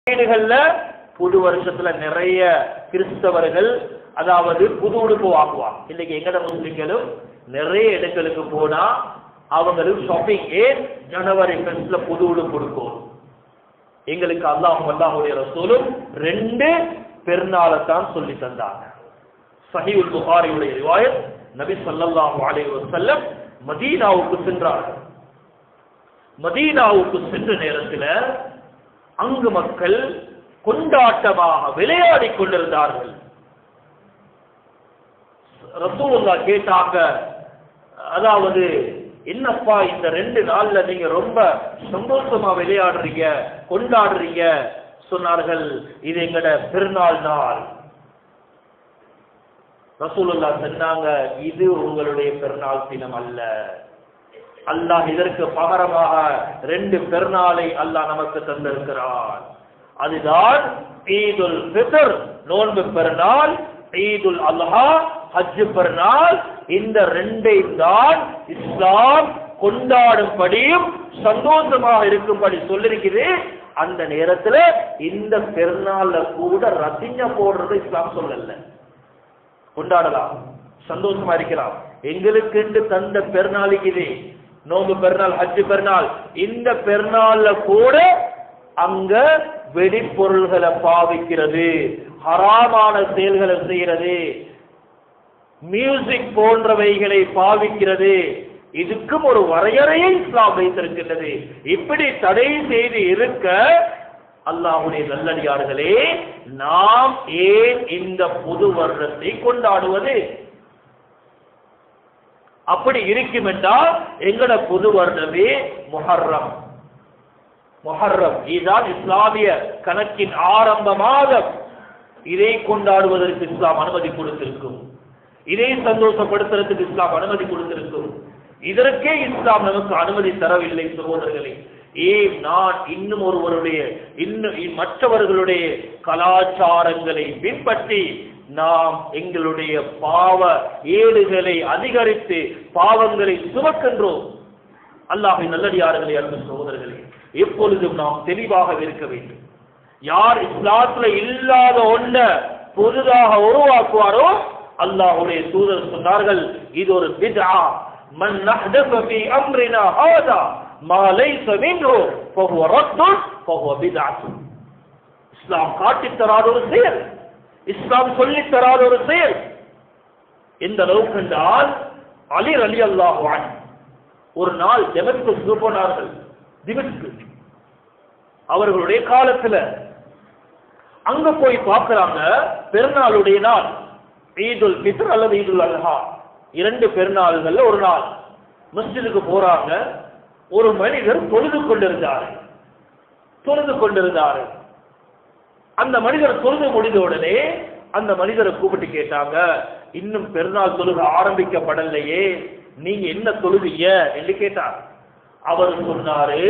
வீடுகள்ல புது வருஷத்துல நிறைய கிறிஸ்தவர்கள் அதாவது புது உடுப்பு வாங்குவாங்க இன்னைக்கு எங்கட முஸ்லிம்களும் நிறைய இடங்களுக்கு போனா அவங்களுக்கு ஷாப்பிங் ஏன் ஜனவரி ஃபர்ஸ்ட்ல புது உடுப்பு கொடுக்கும் எங்களுக்கு அல்லாஹ் அல்லாஹுடைய ரசூலும் ரெண்டு பெருநாளைத்தான் சொல்லி தந்தாங்க சஹீல் புகாரியுடைய ரிவாயத் நபி ஸல்லல்லாஹு அலைஹி வஸல்லம் மதீனாவுக்கு சென்றார்கள் மதீனாவுக்கு சென்ற நேரத்தில் அங்கு மக்கள் கொண்டாட்டமாக விளையாடிக் கொண்டிருந்தார்கள் ரசூலுல்லா கேட்டாங்க அதாவது என்னப்பா இந்த ரெண்டு நாள்ல நீங்க ரொம்ப சந்தோஷமா விளையாடுறீங்க கொண்டாடுறீங்க சொன்னார்கள் இது எங்கட பெருநாள் நாள் ரசூலுல்லா சொன்னாங்க இது உங்களுடைய பெருநாள் தினம் அல்ல அல்லாஹ் இதற்கு பகரமாக ரெண்டு பெருநாளை அல்லாஹ் நமக்கு தந்திருக்கிறான் அதுதான் ஈதுல் ஃபித்ர் நோன்பு பெருநாள் ஈதுல் அல்ஹா ஹஜ் பெருநாள் இந்த ரெண்டை தான் இஸ்லாம் கொண்டாடும்படியும் சந்தோஷமாக இருக்கும்படி சொல்லிருக்குது அந்த நேரத்துல இந்த பெருநாள்ல கூட ரசிஞ்ச போடுறது இஸ்லாம் சொல்லல கொண்டாடலாம் சந்தோஷமா இருக்கலாம் எங்களுக்கு தந்த பெருநாளைக்கு இது நோம்பு பெருநாள் ஹஜ் பெருநாள் இந்த பெருநாள்ல கூட அங்க வெடிப்பொருள்களை பாவிக்கிறது ஹராமான செயல்களை செய்கிறது மியூசிக் போன்றவைகளை பாவிக்கிறது இதுக்கும் ஒரு வரையறையை இஸ்லாம் வைத்திருக்கின்றது இப்படி தடை செய்து இருக்க அல்லாஹுடைய நல்லடியார்களே நாம் ஏன் இந்த புது வருடத்தை கொண்டாடுவது அப்படி இருக்கும் என்றால் எங்கட புது வருடமே முஹர்ரம் முஹர்ரம் இதுதான் இஸ்லாமிய கணக்கின் ஆரம்ப மாதம் இதை கொண்டாடுவதற்கு இஸ்லாம் அனுமதி கொடுத்திருக்கும் இதை சந்தோஷப்படுத்துறதுக்கு இஸ்லாம் அனுமதி கொடுத்திருக்கும் இதற்கே இஸ்லாம் நமக்கு அனுமதி தரவில்லை சகோதரர்களே ஏன் நான் இன்னும் ஒருவருடைய இன்னும் மற்றவர்களுடைய கலாச்சாரங்களை பின்பற்றி நாம் எங்களுடைய பாவ ஏடுகளை அதிகரித்து பாவங்களை சுமக்கின்றோம் அல்லாஹின் நல்லடியார்களே அன்பு சகோதரர்களே எப்பொழுதும் நாம் தெளிவாக இருக்க வேண்டும் யார் இஸ்லாத்துல இல்லாத ஒன்றை புதிதாக உருவாக்குவாரோ அல்லாஹுடைய தூதர் சொன்னார்கள் இது ஒரு பிதா மன் நஹ்தஃப ஃபீ அம்ரினா ஹாதா மா லைஸ மின்ஹு ஃபஹுவ ரத்துன் ஃபஹுவ பிதஅத் இஸ்லாம் காட்டித் தராத ஒரு செயல் இஸ்லாம் சொல்லித் தராத ஒரு செயல் எந்த அளவுக்கு என்றால் அலி அலி அல்லாஹ் ஒரு நாள் டெமஸ்கு போனார்கள் திமஸ்கு அவர்களுடைய காலத்துல அங்க போய் பார்க்கறாங்க பெருநாளுடைய நாள் ஈதுல் பித்ர் அல்லது ஈதுல் அல்ஹா இரண்டு பெருநாள்கள்ல ஒரு நாள் மஸ்ஜிதுக்கு போறாங்க ஒரு மனிதர் தொழுது கொண்டிருந்தார் தொழுது கொண்டிருந்தார் அந்த மனிதர் தொழுது முடிந்த உடனே அந்த மனிதரை கூப்பிட்டு கேட்டாங்க இன்னும் பெருநாள் தொழுகை ஆரம்பிக்கப்படலையே நீங்க என்ன தொழுவீங்க என்று கேட்டார் அவர் சொன்னாரு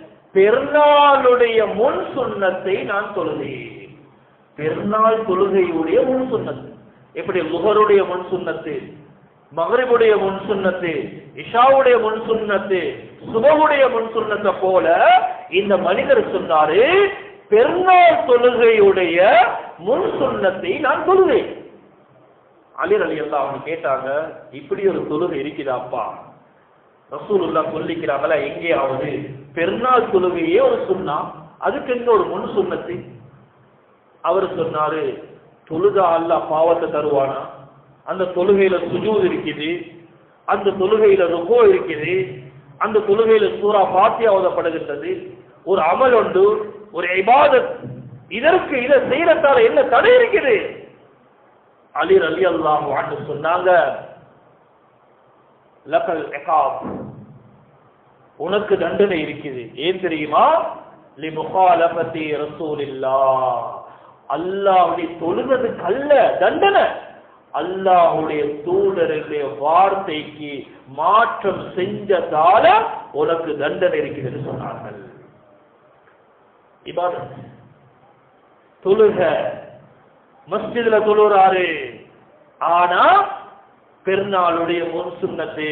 பெருநாளுடைய முன் சுண்ணத்தை நான் தொழுதேன் பெருநாள் தொழுகையுடைய முன் சுண்ணத்து எப்படி முகருடைய முன் சுண்ணத்து மகரிபுடைய முன் சுண்ணத்து இஷாவுடைய முன் சுண்ணத்து சுபகுடைய முன் சுண்ணத்தை போல இந்த மனிதர் சொன்னாரு பெருநாள் தொழுகையுடைய முன் சுண்ணத்தை நான் தொழுவேன் அலிர் அலி எல்லாம் அவங்க கேட்டாங்க இப்படி ஒரு தொழுகை இருக்குதாப்பா ரசூலுல்லா சொல்லிக்கிறாங்களா எங்கேயாவது பெருநாள் தொழுகையே ஒரு சுண்ணா அதுக்கு எங்க ஒரு முன் சுண்ணத்து அவர் சொன்னாரு தொழுதா அல்லாஹ் பாவத்தை தருவானா அந்த தொழுகையில சுஜூத் இருக்குது அந்த தொழுகையில ருகோ இருக்குது அந்த தொழுகையில சூரா பாத்தியா ஓதப்படுகின்றது ஒரு அமல் உண்டு ஒரு இபாதத் இதற்கு இதை செய்யறதால என்ன தடை இருக்குது அலிர் அலி அல்லாஹ் வாண்டு சொன்னாங்க லக்கல் எகாப் உனக்கு தண்டனை இருக்குது ஏன் தெரியுமா லி முகாலபத்தி ரசூலில்லா அல்லாஹ்வுடைய தொழுகிறதுக்கு அல்ல தண்டனை அல்லாஹ்வுடைய தூதருடைய வார்த்தைக்கு மாற்றம் செஞ்சதால உனக்கு தண்டனை இருக்கிறது சொன்னார்கள் இபாதத் தொழுக மஸ்ஜிதுல தொழுறாரு ஆனா பெருநாளுடைய முன் சுண்ணத்து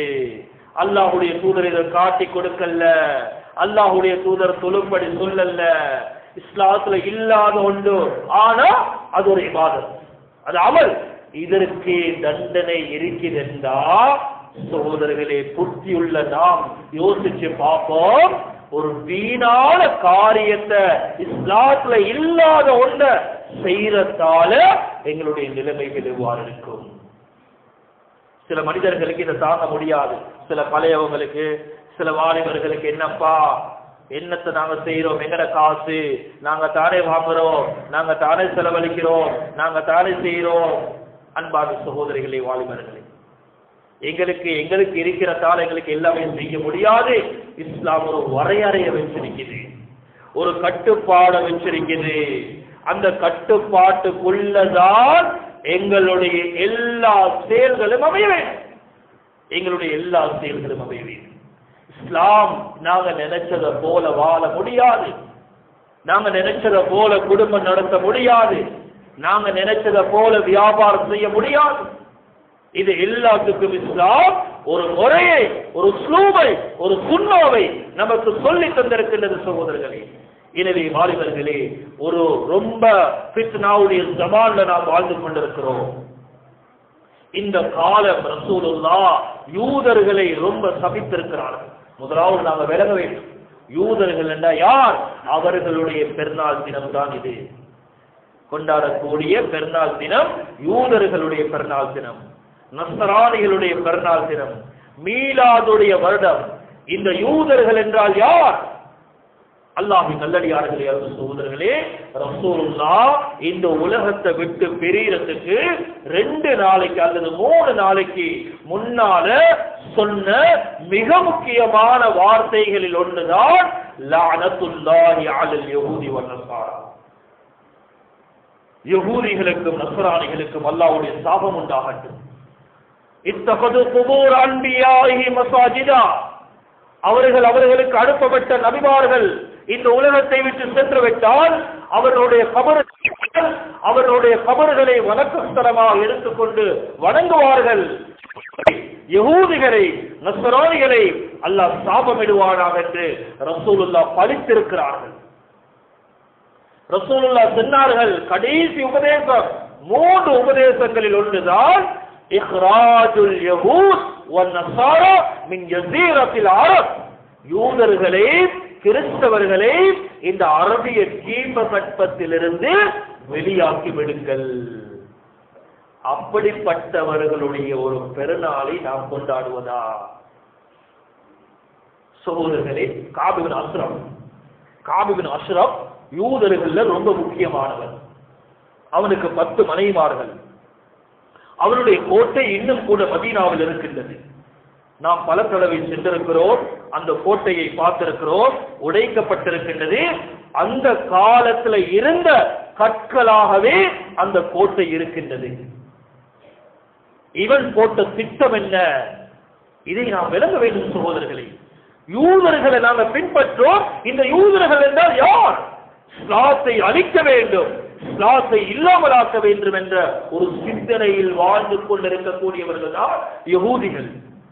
அல்லாஹுடைய தூதர் இதை காட்டி கொடுக்கல அல்லாஹுடைய தூதர் தொழும்படி சொல்லல இஸ்லாத்துல இல்லாத ஒன்று ஆனா அது ஒரு இபாதத் அது அமல் இதற்கு தண்டனை இருக்குதென்றா சகோதரர்களே புத்தியுள்ள நாம் யோசிச்சு பார்ப்போம் ஒரு வீணான காரியத்தை இஸ்லாத்துல இல்லாத ஒன்றை செய்யறதால எங்களுடைய நிலைமைகள் எவ்வாறு இருக்கும் சில மனிதர்களுக்கு இதை தாங்க முடியாது சில பழையவங்களுக்கு சில வாலிபர்களுக்கு என்னப்பா என்னத்தை நாங்க செய்யறோம் எங்கட காசு நாங்க தானே வாங்குறோம் நாங்க தானே செலவழிக்கிறோம் நாங்க தானே செய்யறோம் அன்பான சகோதரிகளே வாலிபர்களே எங்களுக்கு எங்களுக்கு இருக்கிறதால எங்களுக்கு எல்லாமே செய்ய முடியாது இஸ்லாம் ஒரு வரையறைய வச்சிருக்குது ஒரு கட்டுப்பாடை வச்சிருக்குது அந்த கட்டுப்பாட்டுக்குள்ளதான் எங்களுடைய எல்லா செயல்களும் அமைய வேண்டும் எங்களுடைய எல்லா செயல்களும் அமைய வேண்டும் இஸ்லாம் நாங்க நினைச்சத போல வாழ முடியாது நாங்க நினைச்சத போல குடும்பம் நடத்த முடியாது நாங்க நினைச்சத போல வியாபாரம் செய்ய முடியாது இது எல்லாத்துக்கும் இஸ்லாம் ஒரு முறையை ஒரு ஸ்லூவை ஒரு சுண்ணாவை நமக்கு சொல்லி தந்திருக்கின்றது சகோதரர்களே எனவே வாலிபர்களே ஒரு ரொம்ப ஃபித்னாவுடைய ஜமான்ல நாம் வாழ்ந்து கொண்டிருக்கிறோம் இந்த காலம் ரசூலுல்லா யூதர்களை ரொம்ப சபித்திருக்கிறார்கள் முதலாவது நாங்க விலக வேண்டும் யூதர்கள் என்றா யார் அவர்களுடைய பெருநாள் தினம் தான் இது கொண்டாடக்கூடிய பெருநாள் தினம் யூதர்களுடைய பெருநாள் தினம் நஸ்தராணிகளுடைய பெருநாள் தினம் மீலாதுடைய வருடம் இந்த யூதர்கள் என்றால் யார் அல்லாஹின் நல்லடியார்களே அருள் சகோதரர்களே ரசூலுல்லா இந்த உலகத்தை விட்டு பிரியறதுக்கு ரெண்டு நாளைக்கு அல்லது மூணு நாளைக்கு முன்னால சொன்ன மிக முக்கியமான வார்த்தைகளில் ஒன்றுதான் லானத்துல்லாஹி அலல் யஹூதி வன் நஸாரா யகூதிகளுக்கும் நஸ்ரானிகளுக்கும் அல்லாஹ்வுடைய சாபம் உண்டாகட்டும் இத்தகது குபூர் அன்பியாஹி மசாஜிதா அவர்கள் அவர்களுக்கு அனுப்பப்பட்ட நபிமார்கள் இந்த உலகத்தை விட்டு சென்று விட்டால் அவர்களுடைய கபர் அவர்களுடைய கபர்களை வணக்கஸ்தலமாக எடுத்துக்கொண்டு வணங்குவார்கள் யகூதிகளை நஸ்ரானிகளை அல்லாஹ் சாபமிடுவானாக என்று ரசூலுல்லா பழித்திருக்கிறார்கள் ரசூலுல்லா சொன்னார்கள் கடைசி உபதேசம் மூன்று உபதேசங்களில் ஒன்றுதான் இஹ்ராஜுல் யஹூத் வன் நஸாரா மின் ஜஸீரத்தில் அரப் யூதர்களை கிறிஸ்தவர்களை இந்த அரபிய தீபகற்பத்திலிருந்து வெளியாக்கி விடுங்கள் அப்படிப்பட்டவர்களுடைய ஒரு பெருநாளை நாம் கொண்டாடுவதா சகோதரர்களே காபிபின் அஸ்ரம் காபிபின் அஸ்ரம் யூதர்கள்ல ரொம்ப முக்கியமானவர் அவனுக்கு பத்து மனைவிமார்கள் அவருடைய கோட்டை இன்னும் கூட மதீனாவில் இருக்கின்றது நாம் பல தடவை சென்றிருக்கிறோம் அந்த கோட்டையை பார்த்திருக்கிறோம் உடைக்கப்பட்டிருக்கின்றது அந்த காலத்துல இருந்த கற்களாகவே அந்த கோட்டை இருக்கின்றது இவன் போட்ட திட்டம் என்ன இதை நாம் விளங்க வேண்டும் சகோதரர்களே யூதர்களை நாங்கள் பின்பற்றோம் இந்த யூதர்கள் என்றால் யார் இஸ்லாத்தை அழிக்க வேண்டும் இஸ்லாத்தை இல்லாமலாக்க வேண்டும் என்ற ஒரு சிந்தனையில் வாழ்ந்து கொண்டிருக்கக்கூடியவர்கள் தான் யகூதிகள்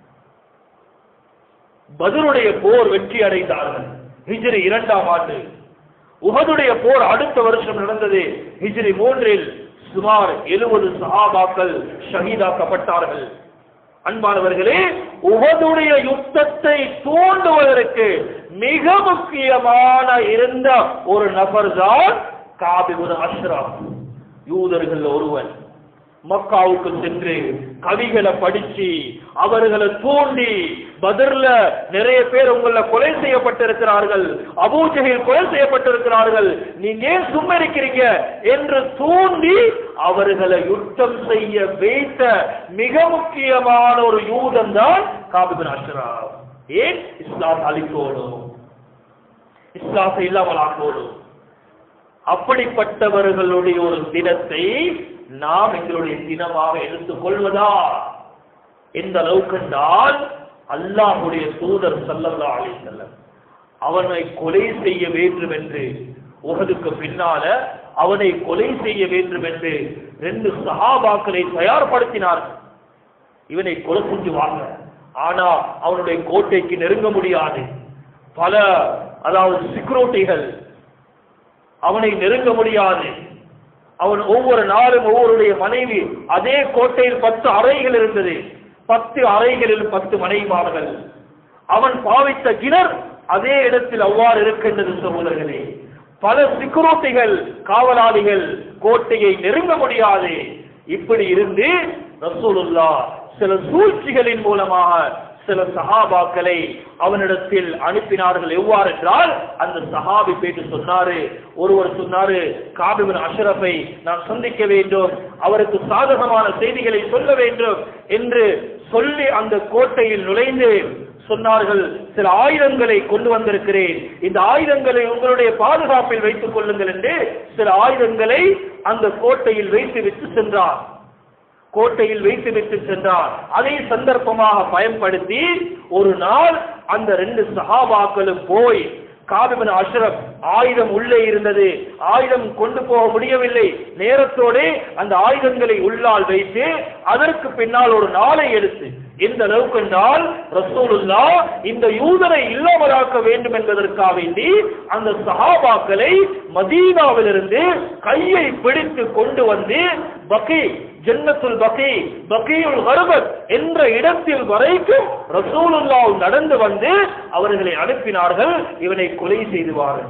பதருடைய போர் வெற்றி அடைந்தார்கள் ஹிஜ்ரி இரண்டாம் ஆண்டு உஹதுடைய போர் அடுத்த வருஷம் நடந்தது ஹிஜ்ரி மூன்றில் சுமார் எழுபது சஹாபாக்கள் ஷஹீதாக்கப்பட்டார்கள் அன்பானவர்களே உகதுடைய யுத்தத்தை தூண்டுவதற்கு மிக முக்கியமான இருந்த ஒரு நபர் தான் காபிபுர் அஷ்ரப் யூதர்கள் ஒருவன் மக்காவுக்கு சென்று கவிகளை படிச்சு அவர்களை தூண்டி பதிர்ல நிறைய பேர் உங்கள கொலை செய்யப்பட்டிருக்கிறார்கள் அபூஜையில் கொலை செய்யப்பட்டிருக்கிறார்கள் நீங்க ஏன் சும்மா இருக்கிறீங்க என்று தூண்டி அவர்களை யுத்தம் செய்ய வைத்த மிக முக்கியமான ஒரு யூதன் தான் காபிபின் அஷ்ரப் ஏன் இஸ்லாம் அழிக்கோடும் இஸ்லாத்தை இல்லாமல் ஆக்கோடும் அப்படிப்பட்டவர்களுடைய ஒரு தினத்தை நாம் எங்களுடைய தினமாக எடுத்துக் கொள்வதா எந்த அளவுக்கு என்றால் அல்லாஹுடைய தூதர் சல்லல்லா அலி செல்லம் அவனை கொலை செய்ய வேண்டும் என்று உகதுக்கு பின்னால அவனை கொலை செய்ய வேண்டும் என்று ரெண்டு சஹாபாக்களை தயார்படுத்தினார்கள் இவனை கொலை செஞ்சு வாங்க ஆனா அவனுடைய கோட்டைக்கு நெருங்க முடியாது பல அதாவது செக்யூரிட்டிகள் அவனை நெருங்க முடியாது அவன் ஒவ்வொரு நாளும் ஒவ்வொருடைய மனைவி அதே கோட்டையில் பத்து அறைகள் இருந்தது பத்து அறைகளில் பத்து மனைவிமார்கள் அவன் பாவித்த கிணர் அதே இடத்தில் அவ்வாறு இருக்கின்றது சகோதரர்களே பல சிக்குரோட்டிகள் காவலாளிகள் கோட்டையை நெருங்க முடியாது இப்படி இருந்து ரசூலுல்லா சில சூழ்ச்சிகளின் மூலமாக சில சஹாபாக்களை அவனிடத்தில் அனுப்பினார்கள் எவ்வாறு என்றால் அந்த சஹாபி போயிட்டு சொன்னாரு ஒருவர் சொன்னாரு காபிபின் அஷ்ரஃபை நான் சந்திக்க வேண்டும் அவருக்கு சாதகமான செய்திகளை சொல்ல வேண்டும் என்று சொல்லி அந்த கோட்டையில் நுழைந்து சொன்னார்கள் சில ஆயுதங்களை கொண்டு வந்திருக்கிறேன் இந்த ஆயுதங்களை உங்களுடைய பாதுகாப்பில் வைத்துக் கொள்ளுங்கள் என்று சில ஆயுதங்களை அந்த கோட்டையில் வைத்து விட்டு சென்றார் கோட்டையில் வைத்து விட்டு சென்றார் அதை சந்தர்ப்பமாக பயன்படுத்தி ஒரு நாள் அந்த ரெண்டு சஹாபாக்களும் போய் காபிபின் அஷ்ரப் ஆயுதம் உள்ளே இருந்தது ஆயுதம் கொண்டு போக முடியவில்லை நேரத்தோடு அந்த ஆயுதங்களை உள்ளால் வைத்து அதற்கு பின்னால் ஒரு நாளை எடுத்து எந்த அளவுக்கு என்றால் ரசூலுல்லா இந்த யூதரை இல்லாமலாக்க வேண்டும் என்பதற்காக வேண்டி அந்த சஹாபாக்களை மதீனாவிலிருந்து கையை பிடித்து கொண்டு வந்து பகி ஜன்னத்துல் பகி பகியுல் கர்பத் என்ற இடத்தில் வரைக்கும் ரசூலுல்லா நடந்து வந்து அவர்களை அனுப்பினார்கள் இவனை கொலை செய்துவார்கள்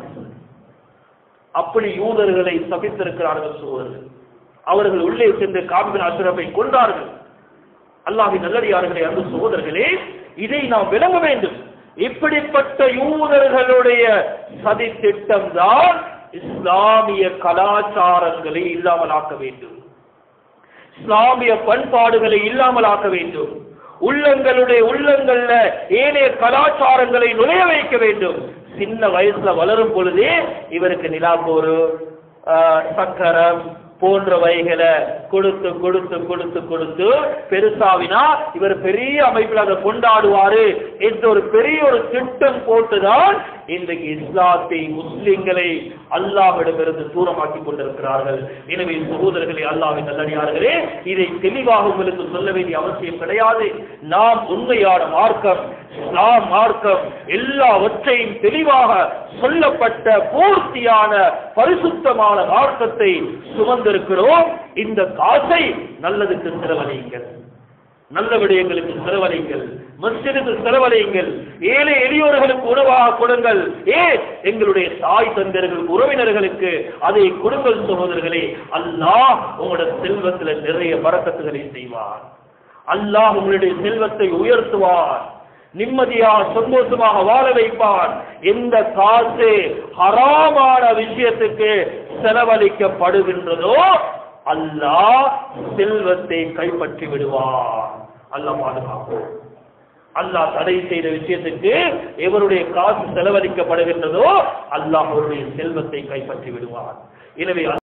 அப்படி யூதர்களை சபித்திருக்கிறார்கள் சோழர்கள் அவர்கள் உள்ளே சென்று காபின் அசுரப்பை கொண்டார்கள் அல்லாஹின் நல்லடியார்களே அன்பு சகோதரர்களே இதை நாம் விளங்க வேண்டும் இப்படிப்பட்ட யூதர்களுடைய சதி திட்டம் தான் இஸ்லாமிய கலாச்சாரங்களை இல்லாமலாக்க வேண்டும் இஸ்லாமிய பண்பாடுகளை இல்லாமலாக்க வேண்டும் உள்ளங்களுடைய உள்ளங்கள்ல ஏனைய கலாச்சாரங்களை நுழைய வைக்க வேண்டும் சின்ன வயசுல வளரும் பொழுதே இவருக்கு நிலாப்போரு ஆஹ், சக்கரம் போன்றவைகளை கொடுத்து கொடுத்து கொடுத்து கொடுத்து பெருசாவினா இவர் பெரிய அமைப்பில் அதை கொண்டாடுவாரு என்ற ஒரு பெரிய ஒரு திட்டம் போட்டுதான் இன்றைக்கு இஸ்லாத்தை முஸ்லிம்களை அல்லாஹ்விடமிருந்து தூரமாக்கி கொண்டிருக்கிறார்கள் எனவே சகோதரர்களே அல்லாஹ்வின் நல்லடியார்களே இதை தெளிவாக உங்களுக்கு சொல்ல வேண்டிய அவசியம் கிடையாது நாம் உண்மையான மார்க்கம் இஸ்லாம் மார்க்கம் எல்லாவற்றையும் தெளிவாக சொல்லப்பட்ட பூர்த்தியான பரிசுத்தமான மார்க்கத்தை சுமந்திருக்கிறோம் இந்த காசை நல்லதுக்கு செலவழியுங்கள் நல்ல விடயங்களுக்கு செலவழிங்கள் மஸ்ஜிதுக்கு செலவழியுங்கள் ஏழை எளியோர்களுக்கு உணவாக கொடுங்கள் ஏ எங்களுடைய தாய் தந்தர்களுக்கு உறவினர்களுக்கு அதை கொடுங்கள் சகோதரர்களே அல்லாஹ் உங்களோட செல்வத்தில் நிறைய வரக்கத்துகளை செய்வார் அல்லாஹ் உங்களுடைய செல்வத்தை உயர்த்துவார் நிம்மதியாக சந்தோஷமாக வாழ வைப்பான் எந்த காசு ஹராமான விஷயத்துக்கு செலவழிக்கப்படுகின்றதோ அல்லாஹ் செல்வத்தை கைப்பற்றி விடுவான் அல்லாஹ் பாதுகாப்போம் அல்லாஹ் தடை செய்த விஷயத்துக்கு எவருடைய காசு செலவழிக்கப்படுகின்றதோ அல்லாஹ் அவருடைய செல்வத்தை கைப்பற்றி விடுவார் எனவே